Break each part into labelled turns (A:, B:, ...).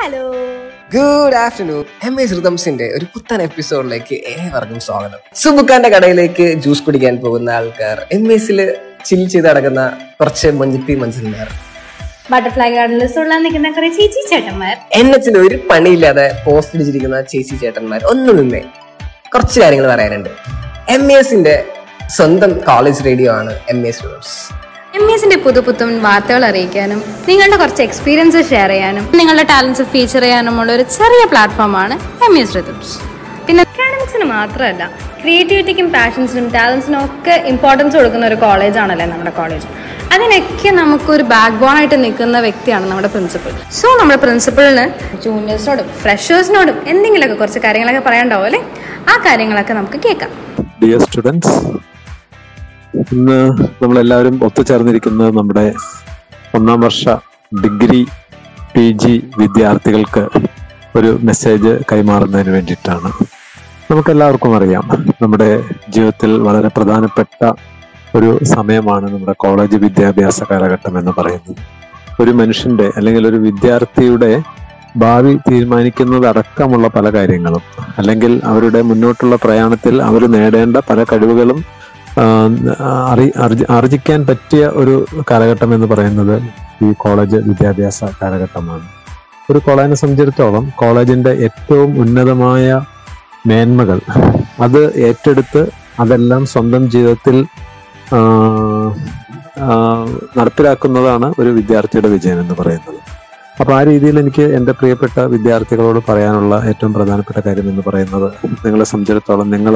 A: Hello
B: good afternoon M S റിതംസിന്റെ ഒരു പുത്തൻ എപ്പിസോഡിലേക്ക് ഏവർക്കും സ്വാഗതം സുബുക്കാന്റെ കടയിലേക്ക് ജ്യൂസ് കുടിക്കാൻ പോകുന്ന ആൾക്കാർ എം എസിൽ ചിൽ ചെയ്ത് നടക്കുന്ന കുറച്ച് മഞ്ചത്തി മനസ്സിലാർ
A: ബട്ടർഫ്ലൈ ഗാർഡനിൽ സുള്ളാൻ നിൽക്കുന്ന കുറെ ചേച്ചി ചേട്ടന്മാർ
B: എൻ എച്ചിൽ ഒരു പണിയില്ലാതെ പോസ്റ്റ് അടിച്ചിരിക്കുന്ന ചേച്ചി ചേട്ടന്മാർ ഒന്ന് നിന്നേ കുറച്ച് കാര്യങ്ങൾ പറയാനുണ്ട് എം എസിന്റെ സ്വന്തം കോളേജ് റേഡിയോ ആണ് എം എസ് റിതംസ്
A: എം എസിന്റെ പുതുപുത്തൻ വാർത്തകൾ അറിയിക്കാനും നിങ്ങളുടെ കുറച്ച് എക്സ്പീരിയൻസ് ഷെയർ ചെയ്യാനും നിങ്ങളുടെ ടാലൻസ് ഫീച്ചർ ചെയ്യാനുമുള്ള ഒരു ചെറിയ പ്ലാറ്റ്ഫോമാണ് എം എസ് റിതംസ് പിന്നെ അക്കാഡമിക്സിന് മാത്രമല്ല ക്രിയേറ്റിവിറ്റിക്കും പാഷൻസിനും ടാലൻസിനും ഒക്കെ ഇമ്പോർട്ടൻസ് കൊടുക്കുന്ന ഒരു കോളേജാണല്ലേ നമ്മുടെ കോളേജ് അതിനൊക്കെ നമുക്കൊരു ബാക്ക് ബോൺ ആയിട്ട് നിൽക്കുന്ന വ്യക്തിയാണ് നമ്മുടെ പ്രിൻസിപ്പൽ സോ നമ്മുടെ പ്രിൻസിപ്പളിന് ജൂനിയേഴ്സിനോടും ഫ്രഷേഴ്സിനോടും എന്തെങ്കിലുമൊക്കെ കുറച്ച് കാര്യങ്ങളൊക്കെ പറയാണ്ടാവും അല്ലേ ആ കാര്യങ്ങളൊക്കെ നമുക്ക് കേൾക്കാം
C: ഡിയർ സ്റ്റുഡൻസ് ഇന്ന് നമ്മളെല്ലാവരും ഒത്തുചേർന്നിരിക്കുന്നത് നമ്മുടെ ഒന്നാം വർഷ ഡിഗ്രി പി ജി വിദ്യാർത്ഥികൾക്ക് ഒരു മെസ്സേജ് കൈമാറുന്നതിന് വേണ്ടിയിട്ടാണ് നമുക്കെല്ലാവർക്കും അറിയാം നമ്മുടെ ജീവിതത്തിൽ വളരെ പ്രധാനപ്പെട്ട ഒരു സമയമാണ് നമ്മുടെ കോളേജ് വിദ്യാഭ്യാസ കാലഘട്ടം എന്ന് പറയുന്നത് ഒരു മനുഷ്യന്റെ അല്ലെങ്കിൽ ഒരു വിദ്യാർത്ഥിയുടെ ഭാവി തീരുമാനിക്കുന്നത് അടക്കമുള്ള പല കാര്യങ്ങളും അല്ലെങ്കിൽ അവരുടെ മുന്നോട്ടുള്ള പ്രയാണത്തിൽ അവർ നേടേണ്ട പല കഴിവുകളും ആ, അറി അർജി- ആർജിക്കാൻ പറ്റിയ ഒരു കാലഘട്ടം എന്ന് പറയുന്നത് ഈ കോളേജ് വിദ്യാഭ്യാസ കാലഘട്ടമാണ് ഒരു കോളേജിനെ സംബന്ധിച്ചിടത്തോളം കോളേജിന്റെ ഏറ്റവും ഉന്നതമായ മേന്മകൾ അത് ഏറ്റെടുത്ത് അതെല്ലാം സ്വന്തം ജീവിതത്തിൽ ആ, ആ, നടപ്പിലാക്കുന്നതാണ് ഒരു വിദ്യാർത്ഥിയുടെ വിജയം എന്ന് പറയുന്നത് അപ്പൊ ആ രീതിയിൽ എനിക്ക് എൻ്റെ പ്രിയപ്പെട്ട വിദ്യാർത്ഥികളോട് പറയാനുള്ള ഏറ്റവും പ്രധാനപ്പെട്ട കാര്യം എന്ന് പറയുന്നത് നിങ്ങളെ സംബന്ധിച്ചിടത്തോളം നിങ്ങൾ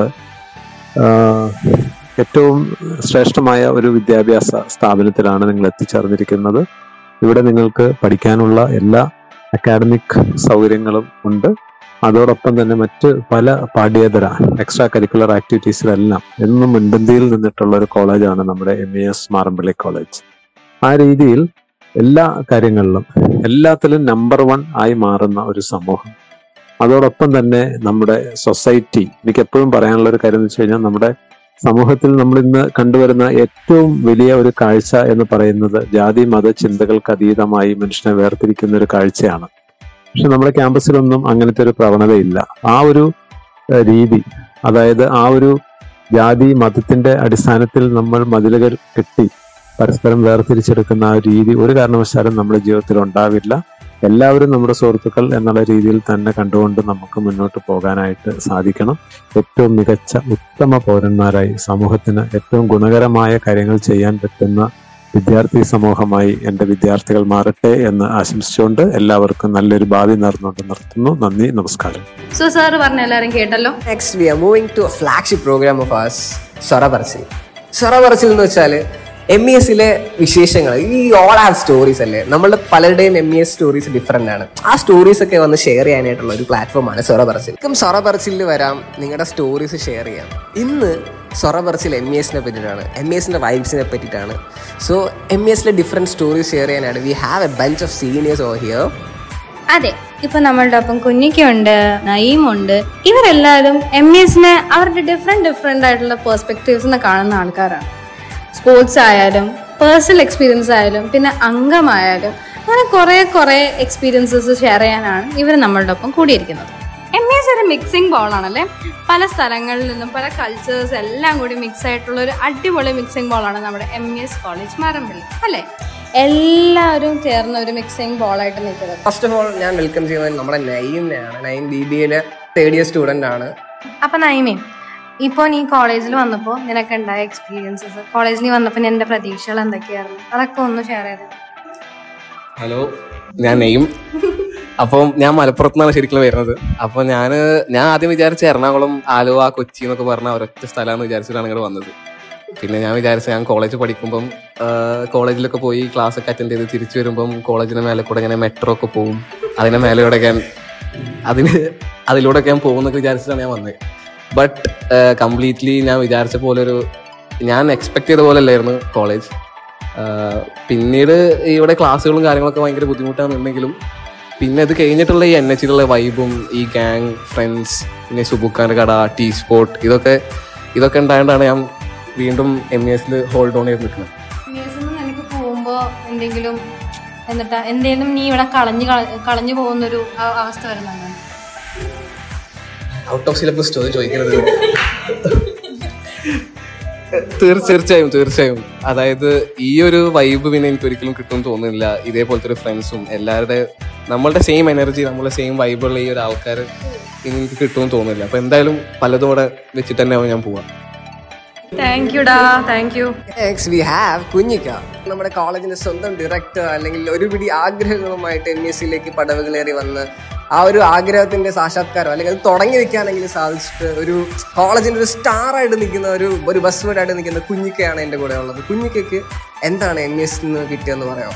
C: ഏറ്റവും ശ്രേഷ്ഠമായ ഒരു വിദ്യാഭ്യാസ സ്ഥാപനത്തിലാണ് നിങ്ങൾ എത്തിച്ചേർന്നിരിക്കുന്നത് ഇവിടെ നിങ്ങൾക്ക് പഠിക്കാനുള്ള എല്ലാ അക്കാഡമിക് സൗകര്യങ്ങളും ഉണ്ട് അതോടൊപ്പം തന്നെ മറ്റ് പല പാഠ്യേതര എക്സ്ട്രാ കരിക്കുലർ ആക്ടിവിറ്റീസിലെല്ലാം എന്നും മുൻപന്തിയിൽ നിന്നിട്ടുള്ള ഒരു കോളേജാണ് നമ്മുടെ M E S Marampally college ആ രീതിയിൽ എല്ലാ കാര്യങ്ങളിലും എല്ലാത്തിലും നമ്പർ വൺ ആയി മാറുന്ന ഒരു സമൂഹം അതോടൊപ്പം തന്നെ നമ്മുടെ സൊസൈറ്റി എനിക്ക് എപ്പോഴും പറയാനുള്ള ഒരു കാര്യം എന്ന് വെച്ച് കഴിഞ്ഞാൽ നമ്മുടെ സമൂഹത്തിൽ നമ്മൾ ഇന്ന് കണ്ടുവരുന്ന ഏറ്റവും വലിയ ഒരു കാഴ്ച എന്ന് പറയുന്നത് ജാതി മത ചിന്തകൾക്ക് അതീതമായി മനുഷ്യനെ വേർതിരിക്കുന്ന ഒരു കാഴ്ചയാണ് പക്ഷെ നമ്മുടെ ക്യാമ്പസിലൊന്നും അങ്ങനത്തെ ഒരു പ്രവണതയില്ല ആ ഒരു ഏഹ്, രീതി അതായത് ആ ഒരു ജാതി മതത്തിന്റെ അടിസ്ഥാനത്തിൽ നമ്മൾ മതിലുകൾ കെട്ടി പരസ്പരം വേർതിരിച്ചെടുക്കുന്ന ആ ഒരു രീതി ഒരു കാരണവശാലും നമ്മുടെ ജീവിതത്തിൽ ഉണ്ടാവില്ല എല്ലാവരും നമ്മുടെ സുഹൃത്തുക്കൾ എന്നുള്ള രീതിയിൽ തന്നെ കണ്ടുകൊണ്ട് നമുക്ക് മുന്നോട്ട് പോകാനായിട്ട് സാധിക്കണം ഏറ്റവും മികച്ച ഉത്തമ പൗരന്മാരായി സമൂഹത്തിന് ഏറ്റവും ഗുണകരമായ കാര്യങ്ങൾ ചെയ്യാൻ പറ്റുന്ന വിദ്യാർത്ഥി സമൂഹമായി എൻ്റെ വിദ്യാർത്ഥികൾ മാറട്ടെ എന്ന് ആശംസിച്ചുകൊണ്ട് എല്ലാവർക്കും നല്ലൊരു ഭാവി നേർന്നുകൊണ്ട് നിർത്തുന്നു നന്ദി നമസ്കാരം
A: സോ സാർ പറഞ്ഞ എല്ലാവരും കേട്ടല്ലോ
B: next we are moving to flagship programme of ours സൊറ പറച്ചിൽ സൊറ പറച്ചിൽ എന്ന് വെച്ചാൽ എം ഇ എസിലെ വിശേഷങ്ങൾ ഈ ഓൾ ഹാവ് സ്റ്റോറീസ് അല്ലേ നമ്മളുടെ പലരുടെയും M E S stories different ആണ് ആ സ്റ്റോറീസ് ഒക്കെ വന്ന് ഷെയർ ചെയ്യാനായിട്ടുള്ള ഒരു പ്ലാറ്റ്ഫോമാണ് സൊറ പറച്ചിൽ ഇപ്പം സൊറ പറച്ചിലിൽ വരാം നിങ്ങളുടെ സ്റ്റോറീസ് ഷെയർ ചെയ്യാം ഇന്ന് സൊറ പറച്ചിൽ എം ഇ എസിനെ പറ്റിയിട്ടാണ് എം ഇ എസിൻ്റെ വൈബ്സിനെ പറ്റിയിട്ടാണ് സോ എം ഇ എസിലെ ഡിഫറെൻറ്റ് സ്റ്റോറീസ് ഷെയർ ചെയ്യാനായിട്ട് we have a bunch of seniors over here
A: അതെ ഇപ്പൊ നമ്മളുടെ ഒപ്പം കുഞ്ഞിക്കുണ്ട് നയീമുണ്ട് ഇവരെല്ലാവരും എം എസിനെ അവരുടെ ഡിഫറെന്റ് ഡിഫറെന്റ് ആയിട്ടുള്ള പെർസ്പെക്റ്റീവ്സ് കാണുന്ന ആൾക്കാരാണ് സ്പോർട്സ് ആയാലും പേഴ്സണൽ എക്സ്പീരിയൻസ് ആയാലും പിന്നെ അംഗമായാലും അങ്ങനെ കുറേ കുറേ എക്സ്പീരിയൻസസ് ഷെയർ ചെയ്യാനാണ് ഇവർ നമ്മളുടെ ഒപ്പം കൂടിയിരിക്കുന്നത് എം എസ് ഒരു മിക്സിംഗ് ബോളാണല്ലേ പല സ്ഥലങ്ങളിൽ നിന്നും പല കൾച്ചേഴ്സ് എല്ലാം കൂടി മിക്സ് ആയിട്ടുള്ള ഒരു അടിപൊളി മിക്സിംഗ് ബോളാണ് നമ്മുടെ എം എസ് കോളേജ് മാറമ്പള്ളി അല്ലേ എല്ലാവരും ചേർന്ന ഒരു മിക്സിംഗ് ബോളായിട്ട് നിൽക്കുന്നത്
B: ഫസ്റ്റ് ഓഫ് ഓൾ ഞാൻ വെൽക്കം ചെയ്യുന്നത് നമ്മുടെ നയീമിനെയാണ് നയീം ബി ബി എയിലെ തേർഡ് ഇയർ സ്റ്റുഡൻ്റ് ആണ്
A: അപ്പൊ നൈമേ ഇപ്പൊ നീ കോളേജിൽ വന്നപ്പോ നിനക്ക് ഉണ്ടായ എക്സ്പീരിയൻസസ് കോളേജിൽ നീ വന്നപ്പോ എന്റെ പ്രതീക്ഷകൾ എന്തൊക്കെയായിരുന്നു അതൊക്കെ ഒന്ന് ഷെയർ ചെയ്ത്
D: ഹലോ ഞാൻ നെയ്യും അപ്പം ഞാൻ മലപ്പുറത്ത് നിന്നാണ് ശരിക്കും വരുന്നത് അപ്പൊ ഞാൻ ഞാൻ ആദ്യം വിചാരിച്ച എറണാകുളം ആലുവ കൊച്ചി എന്നൊക്കെ പറഞ്ഞ ഒരൊറ്റ സ്ഥലമാണെന്ന് വിചാരിച്ചിട്ടാണ് ഇങ്ങോട്ട് വന്നത് പിന്നെ ഞാൻ വിചാരിച്ച ഞാൻ കോളേജ് പഠിക്കുമ്പം കോളേജിലൊക്കെ പോയി ക്ലാസ് ഒക്കെ അറ്റൻഡ് ചെയ്ത് തിരിച്ചു വരുമ്പം കോളേജിന്റെ മേലെ കൂടെ ഇങ്ങനെ മെട്രോ ഒക്കെ പോകും അതിന്റെ മേലെയോടെ ഞാൻ അതിന് അതിലൂടെ ഒക്കെ ഞാൻ പോകുന്നൊക്കെ വിചാരിച്ചിട്ടാണ് ഞാൻ വന്നത് ബട്ട് കംപ്ലീറ്റ്ലി ഞാൻ വിചാരിച്ച പോലെ ഒരു ഞാൻ എക്സ്പെക്ട് ചെയ്ത പോലെ അല്ലായിരുന്നു കോളേജ് ആഹ് പിന്നീട് ഇവിടെ ക്ലാസ്സുകളും കാര്യങ്ങളൊക്കെ ഭയങ്കര ബുദ്ധിമുട്ടാണെന്നുണ്ടെങ്കിലും പിന്നെ ഇത് കഴിഞ്ഞിട്ടുള്ള ഈ എൻ എച്ചിലുള്ള വൈബും ഈ ഗാങ് ഫ്രണ്ട്സ് പിന്നെ സുബുക്കാൻ്റെ കട ടീ സ്പോട്ട് ഇതൊക്കെ ഇതൊക്കെ ഉണ്ടായതുകൊണ്ടാണ് ഞാൻ വീണ്ടും എം ഇ എസിൽ ഹോൾഡ് ഓൺ ചെയ്ത് നിൽക്കുന്നത്
A: നിനക്ക് പോകുമ്പോ എന്തെങ്കിലും എന്നിട്ട് എന്തേലും നീ ഇവിടെ കളഞ്ഞു കള- കളഞ്ഞു പോകുന്നൊരു അ- അവസ്ഥ വരുന്നുണ്ട്
D: ഔട്ട് ഓഫ് സിലബസ് ചോദ്യം ചോദിക്കരുത് തീർ- തീർച്ചയായും തീർച്ചയായും അതായത് ഈ ഒരു വൈബ് പിന്നെ എനിക്ക് ഒരിക്കലും കിട്ടും തോന്നുന്നില്ല ഇതേപോലത്തെ ഒരു ഫ്രണ്ട്സും എല്ലാവരുടെ നമ്മളുടെ സെയിം എനർജി നമ്മളുടെ സെയിം വൈബുള്ള ഈ ഒരു ആൾക്കാർ ഇനി എനിക്ക് കിട്ടുമെന്ന് തോന്നുന്നില്ല അപ്പൊ എന്തായാലും പലതും കൂടെ വെച്ചിട്ട് തന്നെ ആവും ഞാൻ പോവാം
A: താങ്ക് യുടാ thank you
B: next we have Kunjikka നമ്മുടെ കോളേജിന്റെ സ്വന്തം ഡയറക്ടർ അല്ലെങ്കിൽ ഒരുപിടി ആഗ്രഹങ്ങളുമായിട്ട് എം എസ് സിയിലേക്ക് പടവുകളേറി വന്ന് ആ ഒരു ആഗ്രഹത്തിന്റെ സാക്ഷാത്കാരം അല്ലെങ്കിൽ അത് തുടങ്ങി വെക്കാനെങ്കിലും സാധിച്ചിട്ട് ഒരു കോളേജിന്റെ ഒരു സ്റ്റാർ ആയിട്ട് നിൽക്കുന്ന ഒരു ഒരു ബസ് വേർഡ് ആയിട്ട് നിൽക്കുന്ന കുഞ്ഞിക്കയാണ് എൻ്റെ കൂടെ ഉള്ളത് കുഞ്ഞിക്കയ്ക്ക് എന്താണ് എം എസ് നിന്ന് കിട്ടിയെന്ന് പറയാം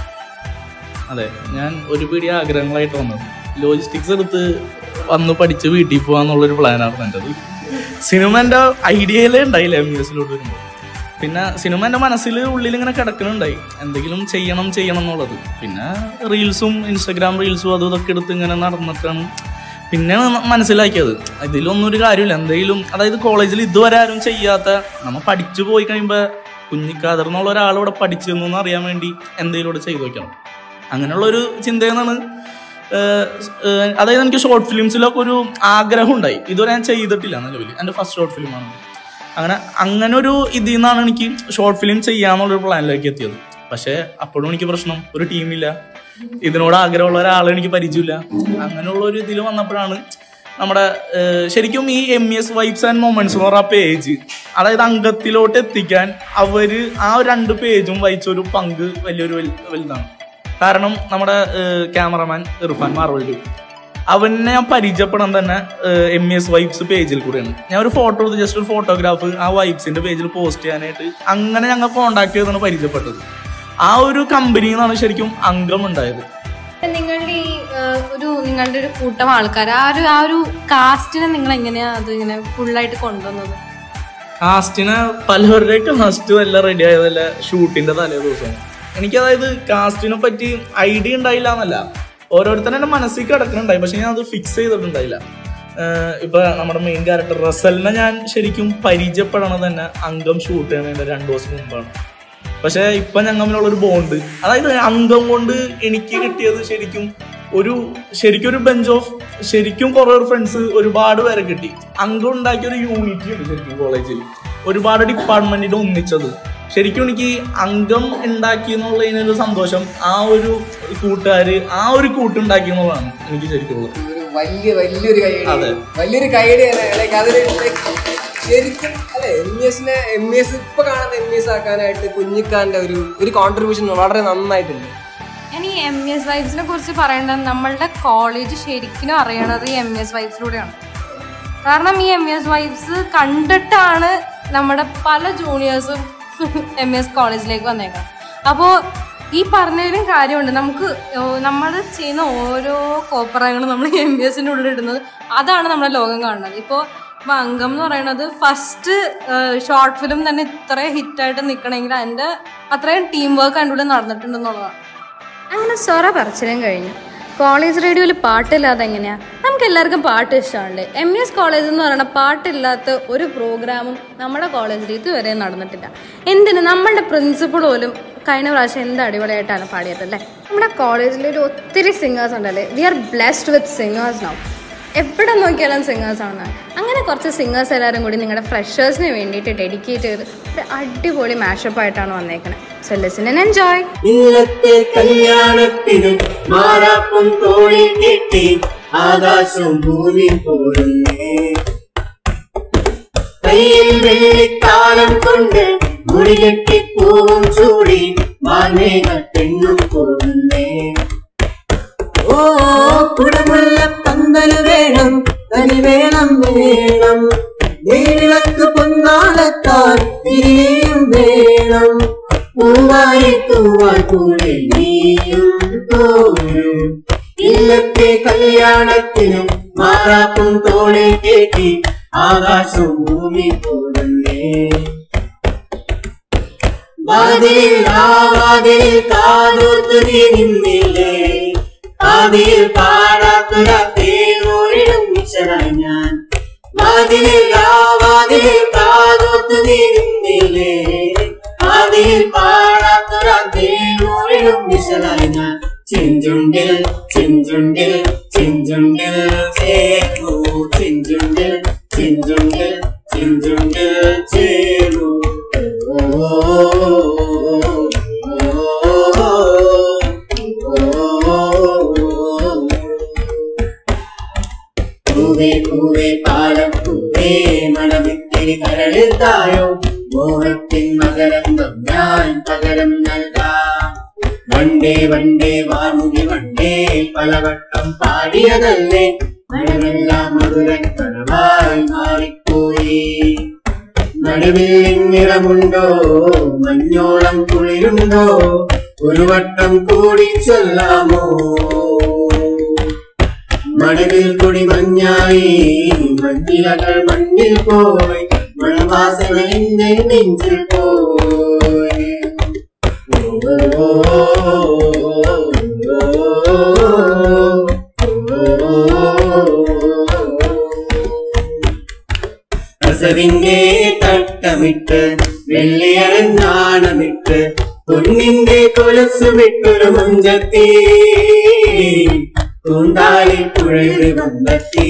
E: അതെ ഞാൻ ഒരു പിടി ആഗ്രഹങ്ങളായിട്ട് വന്നത് ലോജിസ്റ്റിക്സ് എടുത്ത് വന്ന് പഠിച്ച് വീട്ടിൽ പോകാന്നുള്ളൊരു പ്ലാനാണ് എൻ്റെത് സിനിമ എൻ്റെ ഐഡിയയിലേ ഉണ്ടായില്ല എം എസ് സിലോട്ട് വരുമ്പോൾ പിന്നെ സിനിമ എൻ്റെ മനസ്സിൽ ഉള്ളിൽ ഇങ്ങനെ കിടക്കുന്നുണ്ടായി എന്തെങ്കിലും ചെയ്യണം ചെയ്യണം എന്നുള്ളത് പിന്നെ റീൽസും ഇൻസ്റ്റഗ്രാം റീൽസും അതും ഇതൊക്കെ എടുത്ത് ഇങ്ങനെ നടന്നിട്ടാണ് പിന്നെ മനസ്സിലാക്കിയത് ഇതിലൊന്നും ഒരു കാര്യമില്ല എന്തെങ്കിലും അതായത് കോളേജിൽ ഇതുവരെ ആരും ചെയ്യാത്ത നമ്മൾ പഠിച്ചു പോയി കഴിയുമ്പോൾ കുഞ്ഞിക്കാതർ എന്നുള്ള ഒരാൾ ഇവിടെ പഠിച്ചു എന്ന് അറിയാൻ വേണ്ടി എന്തെങ്കിലും ഇവിടെ ചെയ്തു വെക്കണം അങ്ങനെയുള്ള ഒരു ചിന്തയെന്നാണ് ഏഹ്, ഏഹ്, അതായത് എനിക്ക് ഷോർട്ട് ഫിലിംസിലൊക്കെ ഒരു ആഗ്രഹം ഉണ്ടായി ഇതുവരെ ഞാൻ ചെയ്തിട്ടില്ല നിലവിൽ എൻ്റെ ഫസ്റ്റ് ഷോർട്ട് ഫിലിമാണ് അങ്ങനെ അങ്ങനെ ഒരു ഇതിൽ നിന്നാണ് എനിക്ക് ഷോർട്ട് ഫിലിം ചെയ്യാന്നുള്ളൊരു പ്ലാനിലേക്ക് എത്തിയത് പക്ഷേ അപ്പോഴും എനിക്ക് പ്രശ്നം ഒരു ടീമില്ല ഇതിനോട് ആഗ്രഹമുള്ള ഒരാളെ എനിക്ക് പരിചയമില്ല അങ്ങനെയുള്ള ഒരു ഇതിൽ വന്നപ്പോഴാണ് നമ്മുടെ ഏഹ്, ശരിക്കും ഈ M S vibes and moments എന്ന് പറഞ്ഞ പേജ് അതായത് അംഗത്തിലോട്ട് എത്തിക്കാൻ അവര് ആ രണ്ട് പേജും വഹിച്ച ഒരു പങ്ക് വലിയൊരു വൽ- വലുതാണ് കാരണം നമ്മുടെ ക്യാമറമാൻ ഇർഫാൻ മാർവൽഡു അവനെ ഞാൻ പരിചയപ്പെടാൻ തന്നെ എം എസ് വൈബ്സ് പേജിൽ കൂടെയാണ് ഞാൻ ഒരു ഫോട്ടോ എടുത്ത് ജസ്റ്റ് ഒരു ഫോട്ടോഗ്രാഫ് ആ വൈബ്സിന്റെ പേജിൽ പോസ്റ്റ് ചെയ്യാനായിട്ട് അങ്ങനെ ഞങ്ങൾ കോണ്ടാക്ട് ചെയ്താണ് പരിചയപ്പെട്ടത് ആ ഒരു കമ്പനിയിൽ നിന്നാണ് ശരിക്കും അംഗം ഉണ്ടായത്
A: നിങ്ങളുടെ ഈ ഏഹ്, ഒരു നിങ്ങളുടെ ഒരു കൂട്ടം ആൾക്കാർ ആ ഒരു ആ ഒരു കാസ്റ്റിനെ നിങ്ങൾ എങ്ങനെയാ അത് ഇങ്ങനെ ഫുള്ളായിട്ട് കൊണ്ടുവന്നത്
E: കാസ്റ്റിന് പലവരുടെ കാസ്റ്റ് എല്ലാം റെഡി ആയതല്ല ഷൂട്ടിന്റെ തലേ ദിവസം എനിക്ക് അതായത് കാസ്റ്റിനെ പറ്റി ഐഡിയ ഉണ്ടായില്ല എന്നല്ല ഓരോരുത്തരും എന്റെ മനസ്സിൽ കിടക്കുന്നുണ്ടായി പക്ഷെ ഞാൻ അത് ഫിക്സ് ചെയ്തിട്ടുണ്ടായില്ല ഏഹ് ഇപ്പൊ നമ്മുടെ മെയിൻ ക്യാരക്ടർ റസലിനെ ഞാൻ ശരിക്കും പരിചയപ്പെടണത് തന്നെ അംഗം ഷൂട്ട് ചെയ്യണതിന്റെ രണ്ടു ദിവസം മുമ്പാണ് പക്ഷെ ഇപ്പൊ ഞങ്ങൾ തമ്മിലുള്ള ഒരു ബോണ്ട് അതായത് അംഗം കൊണ്ട് എനിക്ക് കിട്ടിയത് ശരിക്കും ഒരു ശരിക്കും ഒരു ബെഞ്ച് ഓഫ് ശരിക്കും കുറെ ഫ്രണ്ട്സ് ഒരുപാട് പേരെ കിട്ടി അംഗം ഉണ്ടാക്കിയ ഒരു യൂണിറ്റി ഉണ്ട് ശരിക്കും കോളേജിൽ ഒരുപാട് ഡിപ്പാർട്ട്മെന്റിന്റെ ഒന്നിച്ചത് ശരിക്കും എനിക്ക് അംഗം ഉണ്ടാക്കി എന്നുള്ളതിനൊരു സന്തോഷം ആ ഒരു കൂട്ടുകാര് ആ ഒരു കൂട്ടുണ്ടാക്കി എന്നുള്ളതാണ് എനിക്ക് ശരിക്കും ഉള്ളത്
B: ഒരു വലിയ വലിയൊരു
E: അതെ.
B: കൈയടി വലിയൊരു കൈയടി തന്നെ ലൈക്ക് അതിന് like ശരിക്കും അല്ലെ എം എസിനെ എം എസ് ഇപ്പൊ കാണുന്ന എം എസ് ആക്കാനായിട്ട് കുഞ്ഞിക്കാന്റെ ഒരു ഒരു കോൺട്രിബ്യൂഷൻ വളരെ നന്നായിട്ടുണ്ട്
A: ഞാൻ ഈ എം എസ് വൈബ്സിനെ കുറിച്ച് പറയേണ്ടത് നമ്മളുടെ കോളേജ് ശരിക്കും അറിയണത് ഈ എം എസ് വൈബ്സിലൂടെയാണ് കാരണം ഈ എം എസ് വൈബ്സ് കണ്ടിട്ടാണ് നമ്മുടെ പല ജൂനിയേഴ്സും എം എസ് കോളേജിലേക്ക് വന്നേക്കാം അപ്പോൾ ഈ പറഞ്ഞതിലും കാര്യമുണ്ട് നമുക്ക് നമ്മൾ ചെയ്യുന്ന ഓരോ കോപ്പറങ്ങളും നമ്മൾ എം ബി എസിൻ്റെ ഉള്ളിൽ ഇടുന്നത് അതാണ് നമ്മുടെ ലോകം കാണുന്നത് ഇപ്പോൾ ഇപ്പോൾ അംഗം എന്ന് പറയുന്നത് ഫസ്റ്റ് ഷോർട്ട് ഫിലിം തന്നെ ഇത്രയും ഹിറ്റായിട്ട് നിൽക്കണമെങ്കിൽ അതിൻ്റെ അത്രയും ടീം വർക്ക് അതിൻ്റെ ഉള്ളിൽ നടന്നിട്ടുണ്ടെന്നുള്ളതാണ് അങ്ങനെ സൊറ പറച്ചിലും കഴിഞ്ഞു കോളേജ് റേഡിയോയിൽ പാട്ടില്ലാതെ എങ്ങനെയാ നമുക്ക് എല്ലാവർക്കും പാട്ട് ഇഷ്ടമുണ്ട് എം എസ് കോളേജ് എന്ന് പറയുന്ന പാട്ടില്ലാത്ത ഒരു പ്രോഗ്രാമും നമ്മുടെ കോളേജിൽ ഇതുവരെ നടന്നിട്ടില്ല എന്തിന് നമ്മളുടെ പ്രിൻസിപ്പൾ പോലും കഴിഞ്ഞ പ്രാവശ്യം എന്ത് അടിപൊളിയായിട്ടാണ് പാടിയത് അല്ലേ നമ്മുടെ കോളേജിൽ ഒരു ഒത്തിരി സിംഗേഴ്സ് ഉണ്ടല്ലേ we are blessed with singers now എവിടെ നോക്കിയാലും സിംഗേഴ്സ് ആണെന്നാണ് അങ്ങനെ കുറച്ച് സിംഗേഴ്സ് എല്ലാവരും കൂടി നിങ്ങളുടെ ഫ്രഷേഴ്സിന് വേണ്ടിയിട്ട് ഡെഡിക്കേറ്റ് ചെയ്ത് ഒരു അടിപൊളി മാഷപ്പ് ആയിട്ടാണ് വന്നേക്കുന്നത് സോ ലിസൺ ആൻഡ് എൻജോയ്
F: ഇന്നത്തെ കല്യാണത്തിന് മാറാപ്പും തോളിൽ കെട്ടി ആകാശം ഭൂമി പോരുന്നേ കയ്യിൽ വെള്ളിത്താളം കൊണ്ട് മുടികെട്ടി പൂവും ചൂടി മാനേക പെണ്ണും പോകുന്നേ ഓ കുടമുള്ള പന്തൽ വേണം തനി വേണം വേണം നീവിളക്ക് പൊന്നാളത്താൽ തിരിയും വേണം പൂവായി തൂവായി കൂടെ നീയും തോന്നും ഇല്ലത്തെ കല്യാണത്തിനും മാറാപ്പും തോളെ കേട്ടി ആകാശം ഭൂമി പോകുന്നേ വാതിൽ ആ വാതിൽ കാതോർത്തു നീ നിന്നില്ലേ ആദിയിൽ പാടാത്തൊരാ തേനോരിടും മിച്ചറായി ഞാൻ വാതിലിൽ ആ വാതിൽ കാതോർത്തു നീ നിന്നില്ലേ ആദിയിൽ പാടാത്തൊരാ തേനോരിടും മിച്ചറായി ഞാൻ ചെഞ്ചുണ്ടിൽ ചെഞ്ചുണ്ടിൽ ചെഞ്ചുണ്ടിൽ ചേർന്നു ചെഞ്ചുണ്ടിൽ ചെഞ്ചുണ്ടിൽ ചെഞ്ചുണ്ടിൽ ചേർന്നു പൂവേ പൂവേ പാലപ്പൂവേ മണമിത്തിരി കരളിൽ തായോ മോഹത്തിൻ മകരന്തം ഞാൻ പകരം നൽകാം വണ്ടേ വണ്ടേ വാമുകി വണ്ടേ പലവട്ടം പാടിയതല്ലേ മഴമെല്ലാം മധുരക്കണവായി മാറിപ്പോയി നടുവിൽ നിറമുണ്ടോ മഞ്ഞോളം കുളിരുണ്ടോ ഒരു വട്ടം കൂടി ചൊല്ലാമോ മഴവിൽ കൊടി മഞ്ഞായി മഞ്ഞിലകൾ മണ്ണിൽ പോയി മഴവാസന എന്റെ നെഞ്ചിൽ പോയി കസവിന്റെ തട്ടമിട്ട് വെള്ളിയറങ്ങാണമിട്ട് പൊന്നിന്റെ കൊലസ് വിട്ടൊരു മഞ്ചത്തി പൂന്താലി പുഴയൊരു ബമ്പത്തി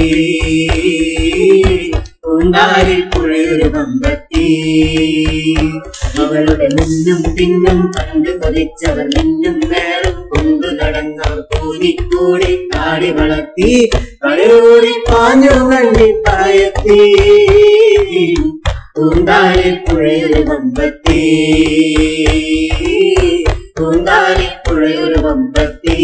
F: പൂന്താലി പുഴയൊരു ബമ്പത്തി അവളുടെ മുന്നും പിന്നും കണ്ടു കൊതിച്ചവർ നിന്നും നേരം കൊണ്ടു നടന്നവർ കൂടിക്കൂടി കാടി വളർത്തി കളയൂരി പാഞ്ഞു കണ്ടി പായത്തി പൂന്താലി പുഴയൊരു ബമ്പത്തി പൂന്താലി പുഴയൊരു ബമ്പത്തി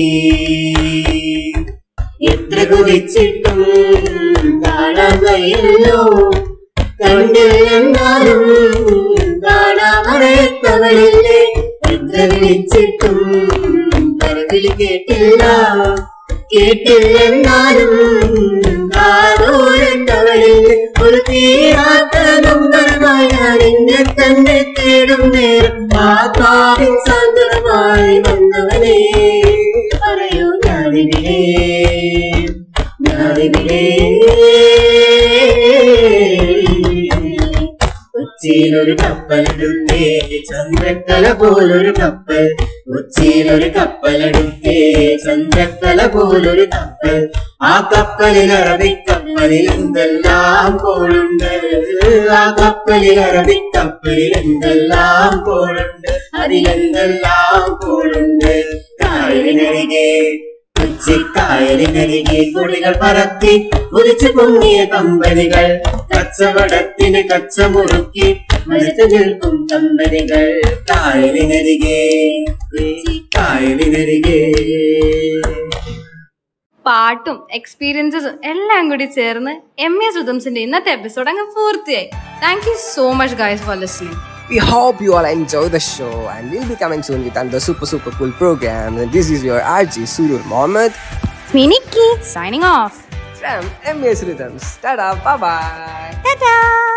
F: എത്ര കുതിച്ചിട്ടും കാണാകയല്ലോ കണ്ടില്ലെന്നാലും കാണാമറയത്തവളില്ലേ എത്ര വിളിച്ചിട്ടും കരവിളി കേട്ടില്ല കേട്ടില്ലെന്നാലും കാതോരണ്ടവളിൽ ഒരു തീരാത്ത നമ്പറുമായി ഞാൻ എന്നെ തന്നെ തേടും നേരം ആത്മാവിൻ സാന്ത്വനമായി വന്നവനെ പറയൂ ഞാനിവിടെ ഞാനിവിടെ കൊച്ചിയിലൊരു കപ്പലെടുത്തേ ചന്ദ്രക്കല പോലൊരു കപ്പൽ കൊച്ചിയിലൊരു കപ്പലെടുത്തേ ചന്ദ്രക്കല പോലൊരു കപ്പൽ ആ കപ്പലിൽ അറബിക്കപ്പലിൽ എന്തെല്ലാം കോളുണ്ട് ആ കപ്പലിൽ അറബിക്കപ്പലിൽ എന്തെല്ലാം കോളുണ്ട് അതിലെന്തെല്ലാം കോളുണ്ട് കായലിനരികെ കൊച്ചിക്കായലിനരികെ കുളികൾ പറത്തി കുതിച്ചു പൊങ്ങിയ കമ്പനികൾ കച്ചവടത്തിന് കച്ചമുറുക്കി മടുത്തു നിൽക്കും കമ്പനികൾ കായലിനരികെ കായലിനരികെ
A: പാട്ടും എക്സ്പീരിയൻസസും എല്ലാം കൂടി ചേർന്ന് എം എസ് ഋതംസിന്റെ ഇന്നത്തെ എപ്പിസോഡ് അങ്ങ് പൂർത്തിയായി thank you so much guys for listening
B: We hope you all enjoy the show and we'll be coming soon with another super super cool program. And this is your RJ Surul Mohammed
A: Miniki signing off.
B: from MAS Rhythms. Tada, bye bye.
A: Ta-da!